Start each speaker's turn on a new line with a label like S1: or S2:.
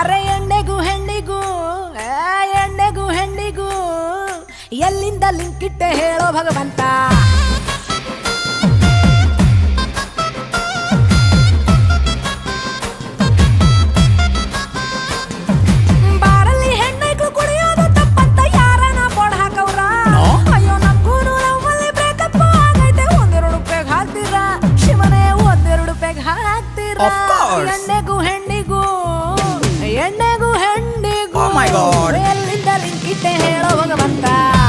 S1: ಅರೆ ಎಣ್ಣೆಗೂ ಹೆಣ್ಣಿಗೂ ಆ, ಎಣ್ಣೆಗೂ ಹೆಣ್ಣಿಗೂ ಎಲ್ಲಿಂದ ಲಿಂಕ್ ಇಟ್ಟೆ ಹೇಳೋ ಭಗವಂತ ಬಾರಲ್ಲಿ ಹೆಣ್ಣೈಕ್ಳು ಕುಡಿಯೋದು ತಪ್ಪಂತ ಯಾರನ ಬೋರ್ಡ್ ಹಾಕವ್ರ
S2: No.
S1: ಅಯ್ಯೋ ನಮ್ಗೂನು ನಮ್ಮಲ್ಲಿ ಬ್ರೇಕಪ್ ಆಗೈತೆ ಒಂದೆರಡು ರೂಪಾಯಿಗೆ ಹಾಕ್ತೀರಾ ಶಿವನೇ ಒಂದೆರಡು ರೂಪಾಯಿಗೆ ಹಾಕ್ತೀರಾ
S2: Of course.
S1: ಎಣ್ಣೆಗೂ ಹೆಣ್ಣಿಗೂ ಎಣ್ಣೆಗೂ ಹೆಣ್ಣಿಗೂ
S2: Oh my God.
S1: ಎಲ್ಲಿಂದ ಲಿಂಕ್ ಇಟ್ಟೆ ಹೇಳೋ ಭಗವಂತ